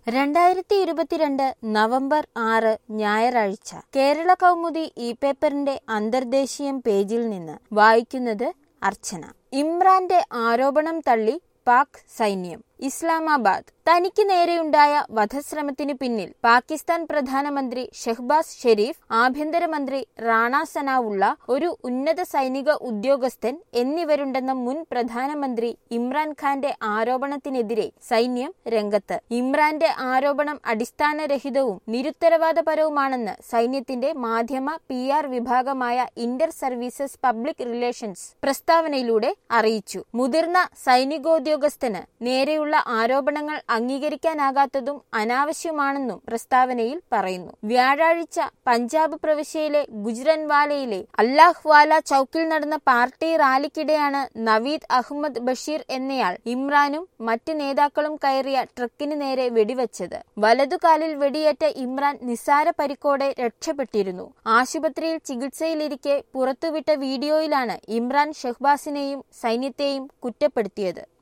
രണ്ടായിരത്തി ഇരുപത്തിരണ്ട് നവംബർ ആറ് ഞായറാഴ്ച കേരള കൗമുദി ഇ പേപ്പറിന്റെ അന്തർദേശീയം പേജിൽ നിന്ന് വായിക്കുന്നത് അർച്ചന ഇമ്രാന്റെ ആരോപണം തള്ളി പാക് സൈന്യം ഇസ്ലാമാബാദ് തനിക്ക് നേരെയുണ്ടായ വധശ്രമത്തിന് പിന്നിൽ പാകിസ്ഥാൻ പ്രധാനമന്ത്രി ഷെഹ്ബാസ് ഷെരീഫ് ആഭ്യന്തരമന്ത്രി റാണ സനാവുള്ള ഒരു ഉന്നത സൈനിക ഉദ്യോഗസ്ഥൻ എന്നിവരുണ്ടെന്ന മുൻ പ്രധാനമന്ത്രി ഇമ്രാൻഖാന്റെ ആരോപണത്തിനെതിരെ സൈന്യം രംഗത്ത് ഇമ്രാന്റെ ആരോപണം അടിസ്ഥാനരഹിതവും നിരുത്തരവാദപരവുമാണെന്ന് സൈന്യത്തിന്റെ മാധ്യമ പി ആർ വിഭാഗമായ ഇന്റർ സർവീസസ് പബ്ലിക് റിലേഷൻസ് പ്രസ്താവനയിലൂടെ അറിയിച്ചു മുതിർന്ന സൈനികോദ്യോഗസ്ഥന് നേരെയുള്ള ആരോപണങ്ങൾ അംഗീകരിക്കാനാകാത്തതും അനാവശ്യമാണെന്നും പ്രസ്താവനയിൽ പറയുന്നു വ്യാഴാഴ്ച പഞ്ചാബ് പ്രവിശ്യയിലെ ഗുജ്റൻവാലയിലെ അല്ലാഹ് വാല ചൌക്കിൽ നടന്ന പാർട്ടി റാലിക്കിടെയാണ് നവീദ് അഹമ്മദ് ബഷീർ എന്നയാൾ ഇമ്രാനും മറ്റ് നേതാക്കളും കയറിയ ട്രക്കിന് നേരെ വെടിവെച്ചത് വലതുകാലിൽ വെടിയേറ്റ ഇമ്രാൻ നിസ്സാര പരിക്കോടെ രക്ഷപ്പെട്ടിരുന്നു ആശുപത്രിയിൽ ചികിത്സയിലിരിക്കെ പുറത്തുവിട്ട വീഡിയോയിലാണ് ഇമ്രാൻ ഷെഹ്ബാസിനെയും സൈന്യത്തെയും കുറ്റപ്പെടുത്തിയത്